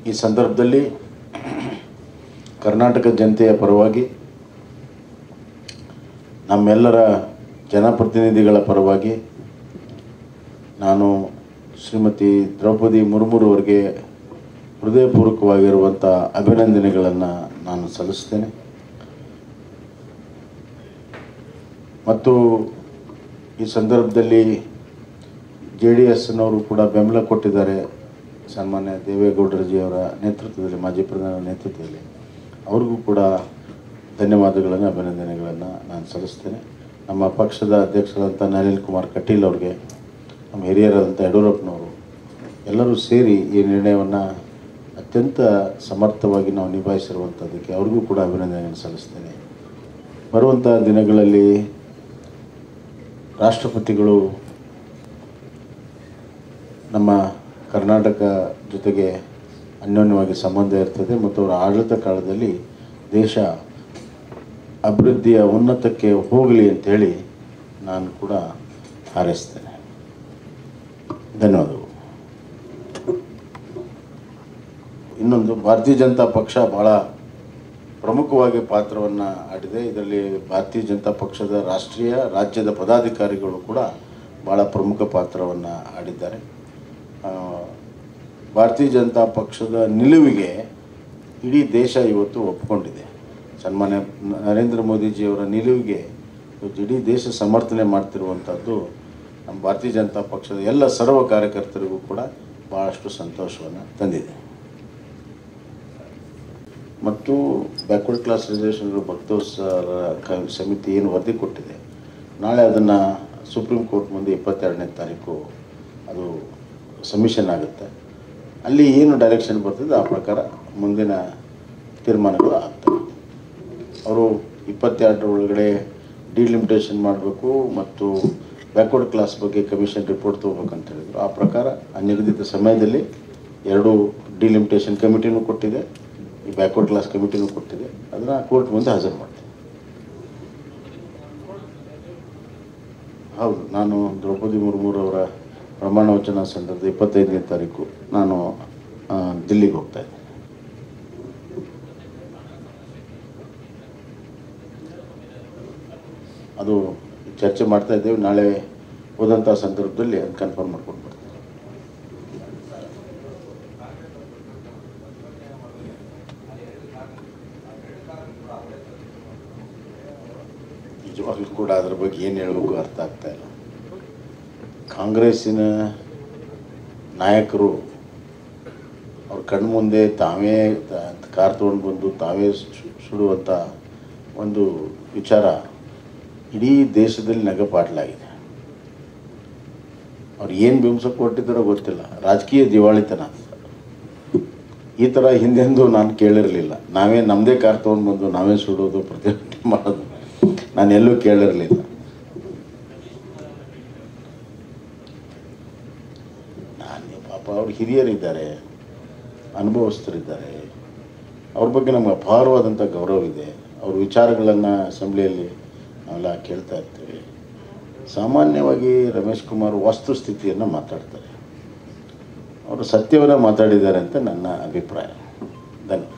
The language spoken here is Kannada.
ಈ ಸಂದರ್ಭದಲ್ಲಿ ಕರ್ನಾಟಕ ಜನತೆಯ ಪರವಾಗಿ ನಮ್ಮೆಲ್ಲರ ಜನಪ್ರತಿನಿಧಿಗಳ ಪರವಾಗಿ ನಾನು ಶ್ರೀಮತಿ ದ್ರೌಪದಿ ಮುರ್ಮುರವರಿಗೆ ಹೃದಯಪೂರ್ವಕವಾಗಿರುವಂಥ ಅಭಿನಂದನೆಗಳನ್ನು ನಾನು ಸಲ್ಲಿಸ್ತೇನೆ ಮತ್ತು ಈ ಸಂದರ್ಭದಲ್ಲಿ ಜೆ ಡಿ ಎಸ್ನವರು ಕೂಡ ಬೆಂಬಲ ಕೊಟ್ಟಿದ್ದಾರೆ ಸನ್ಮಾನ್ಯ ದೇವೇಗೌಡರಜಿಯವರ ನೇತೃತ್ವದಲ್ಲಿ ಮಾಜಿ ಪ್ರಧಾನ ನೇತೃತ್ವದಲ್ಲಿ ಅವ್ರಿಗೂ ಕೂಡ ಧನ್ಯವಾದಗಳನ್ನು ಅಭಿನಂದನೆಗಳನ್ನು ನಾನು ಸಲ್ಲಿಸ್ತೇನೆ ನಮ್ಮ ಪಕ್ಷದ ಅಧ್ಯಕ್ಷರಾದಂಥ ನಳಿನ್ ಕುಮಾರ್ ಕಟೀಲ್ ಅವ್ರಿಗೆ ನಮ್ಮ ಹಿರಿಯರಾದಂಥ ಯಡಿಯೂರಪ್ಪನವರು ಎಲ್ಲರೂ ಸೇರಿ ಈ ನಿರ್ಣಯವನ್ನು ಅತ್ಯಂತ ಸಮರ್ಥವಾಗಿ ನಾವು ನಿಭಾಯಿಸಿರುವಂಥದ್ದಕ್ಕೆ ಅವ್ರಿಗೂ ಕೂಡ ಅಭಿನಂದನೆಯನ್ನು ಸಲ್ಲಿಸ್ತೇನೆ ಬರುವಂಥ ದಿನಗಳಲ್ಲಿ ರಾಷ್ಟ್ರಪತಿಗಳು ನಮ್ಮ ಕರ್ನಾಟಕ ಜೊತೆಗೆ ಅನ್ಯೋನ್ಯವಾಗಿ ಸಂಬಂಧ ಇರ್ತದೆ ಮತ್ತು ಅವರ ಆಡಳಿತ ಕಾಲದಲ್ಲಿ ದೇಶ ಅಭಿವೃದ್ಧಿಯ ಉನ್ನತಕ್ಕೆ ಹೋಗಲಿ ಅಂತೇಳಿ ನಾನು ಕೂಡ ಹಾರೈಸ್ತೇನೆ ಧನ್ಯವಾದಗಳು ಇನ್ನೊಂದು ಭಾರತೀಯ ಜನತಾ ಪಕ್ಷ ಭಾಳ ಪ್ರಮುಖವಾಗಿ ಪಾತ್ರವನ್ನು ಆಡಿದೆ ಇದರಲ್ಲಿ ಭಾರತೀಯ ಜನತಾ ಪಕ್ಷದ ರಾಷ್ಟ್ರೀಯ ರಾಜ್ಯದ ಪದಾಧಿಕಾರಿಗಳು ಕೂಡ ಭಾಳ ಪ್ರಮುಖ ಪಾತ್ರವನ್ನು ಆಡಿದ್ದಾರೆ ಆ, ಭಾರತೀಯ ಜನತಾ ಪಕ್ಷದ ನಿಲುವಿಗೆ ಇಡೀ ದೇಶ ಇವತ್ತು ಒಪ್ಪಿಕೊಂಡಿದೆ ಸನ್ಮಾನ್ಯ ನರೇಂದ್ರ ಮೋದಿಜಿಯವರ ನಿಲುವಿಗೆ ಇವತ್ತು ಇಡೀ ದೇಶ ಸಮರ್ಥನೆ ಮಾಡ್ತಿರುವಂಥದ್ದು ನಮ್ಮ ಭಾರತೀಯ ಜನತಾ ಪಕ್ಷದ ಎಲ್ಲ ಸರ್ವ ಕಾರ್ಯಕರ್ತರಿಗೂ ಕೂಡ ಭಾಳಷ್ಟು ಸಂತೋಷವನ್ನು ತಂದಿದೆ ಮತ್ತು ಬ್ಯಾಕ್ವರ್ಡ್ ಕ್ಲಾಸ್ ರಿಸರ್ವೇಷನ್ ಭಕ್ತೋತ್ಸವ ಕ- ಸಮಿತಿ ಏನು ವರದಿ ಕೊಟ್ಟಿದೆ ನಾಳೆ ಅದನ್ನು ಸುಪ್ರೀಂ ಕೋರ್ಟ್ ಮುಂದೆ ಇಪ್ಪತ್ತೆರಡನೇ ತಾರೀಕು ಅದು ಸಬ್ಮಿಷನ್ ಆಗುತ್ತೆ ಅಲ್ಲಿ ಏನು ಡೈರೆಕ್ಷನ್ ಬರ್ತದೆ ಆ ಪ್ರಕಾರ ಮುಂದಿನ ತೀರ್ಮಾನಗಳು ಆಗ್ತವೆ ಅವರು ಇಪ್ಪತ್ತೆರಡರ ಒಳಗಡೆ ಡಿಲಿಮಿಟೇಷನ್ ಮಾಡಬೇಕು ಮತ್ತು ಬ್ಯಾಕ್ವರ್ಡ್ ಕ್ಲಾಸ್ ಬಗ್ಗೆ ಕಮಿಷನ್ ರಿಪೋರ್ಟ್ ತೊಗೋಬೇಕಂತ ಹೇಳಿದರು ಆ ಪ್ರಕಾರ ಆ ನಿಗದಿತ ಸಮಯದಲ್ಲಿ ಎರಡು ಡಿಲಿಮಿಟೇಷನ್ ಕಮಿಟಿನೂ ಕೊಟ್ಟಿದೆ ಈ ಬ್ಯಾಕ್ವರ್ಡ್ ಕ್ಲಾಸ್ ಕಮಿಟಿನೂ ಕೊಟ್ಟಿದೆ ಅದನ್ನು ಕೋರ್ಟ್ ಮುಂದೆ ಹಾಜರು ಮಾಡ್ತೀನಿ ಹೌದು ನಾನು ದ್ರೌಪದಿ ಮುರ್ಮುರವರ ಪ್ರಮಾಣ ವಚನ ಸಂದರ್ಭದ ಇಪ್ಪತ್ತೈದನೇ ತಾರೀಕು ನಾನು ಆ, ದಿಲ್ಲಿಗೆ ಹೋಗ್ತಾ ಇದ್ದೀನಿ ಅದು ಚರ್ಚೆ ಮಾಡ್ತಾ ಇದ್ದೇವೆ ನಾಳೆ ಹೋದಂಥ ಸಂದರ್ಭದಲ್ಲಿ ಅದು ಕನ್ಫರ್ಮ್ ಮಾಡ್ಕೊಂಡು ಬರ್ತೀನಿ ನಿಜವಾಗ್ಲೂ ಕೂಡ ಅದ್ರ ಬಗ್ಗೆ ಏನು ಹೇಳಬೇಕು ಅರ್ಥ ಆಗ್ತಾ ಇಲ್ಲ ಕಾಂಗ್ರೆಸ್ಸಿನ ನಾಯಕರು ಅವ್ರ ಕಣ್ಮುಂದೆ ತಾವೇ ತ- ಕಾರ್ ತೊಗೊಂಡು ಬಂದು ತಾವೇ ಸು- ಸುಡುವಂಥ ಒಂದು ವಿಚಾರ ಇಡೀ ದೇಶದಲ್ಲಿ ನಗಪಾಟ್ಲಾಗಿದೆ ಅವ್ರು ಏನು ಬಿಂಬಸಕ್ಕೆ ಕೊಟ್ಟಿದ್ದಾರೋ ಗೊತ್ತಿಲ್ಲ ರಾಜಕೀಯ ದಿವಾಳಿತನ ಈ ಥರ ಹಿಂದೆಂದೂ ನಾನು ಕೇಳಿರಲಿಲ್ಲ ನಾವೇ ನಮ್ಮದೇ ಕಾರ್ ತೊಗೊಂಡು ಬಂದು ನಾವೇ ಸುಡೋದು ಪ್ರತಿಭಟನೆ ಮಾಡೋದು ನಾನು ಎಲ್ಲೂ ಕೇಳಿರಲಿಲ್ಲ ನಾನು ಪಾಪ ಅವ್ರು ಹಿರಿಯರಿದ್ದಾರೆ ಅನುಭವಸ್ಥರಿದ್ದಾರೆ ಅವ್ರ ಬಗ್ಗೆ ನಮ್ಗೆ ಅಪಾರವಾದಂಥ ಗೌರವ ಇದೆ ಅವ್ರ ವಿಚಾರಗಳನ್ನು ಅಸೆಂಬ್ಲಿಯಲ್ಲಿ ನಾವೆಲ್ಲ ಕೇಳ್ತಾ ಇರ್ತೀವಿ ಸಾಮಾನ್ಯವಾಗಿ ರಮೇಶ್ ಕುಮಾರ್ ವಸ್ತುಸ್ಥಿತಿಯನ್ನು ಮಾತಾಡ್ತಾರೆ ಅವರು ಸತ್ಯವನ್ನು ಮಾತಾಡಿದ್ದಾರೆ ಅಂತ ನನ್ನ ಅಭಿಪ್ರಾಯ ಧನ್ಯವಾದ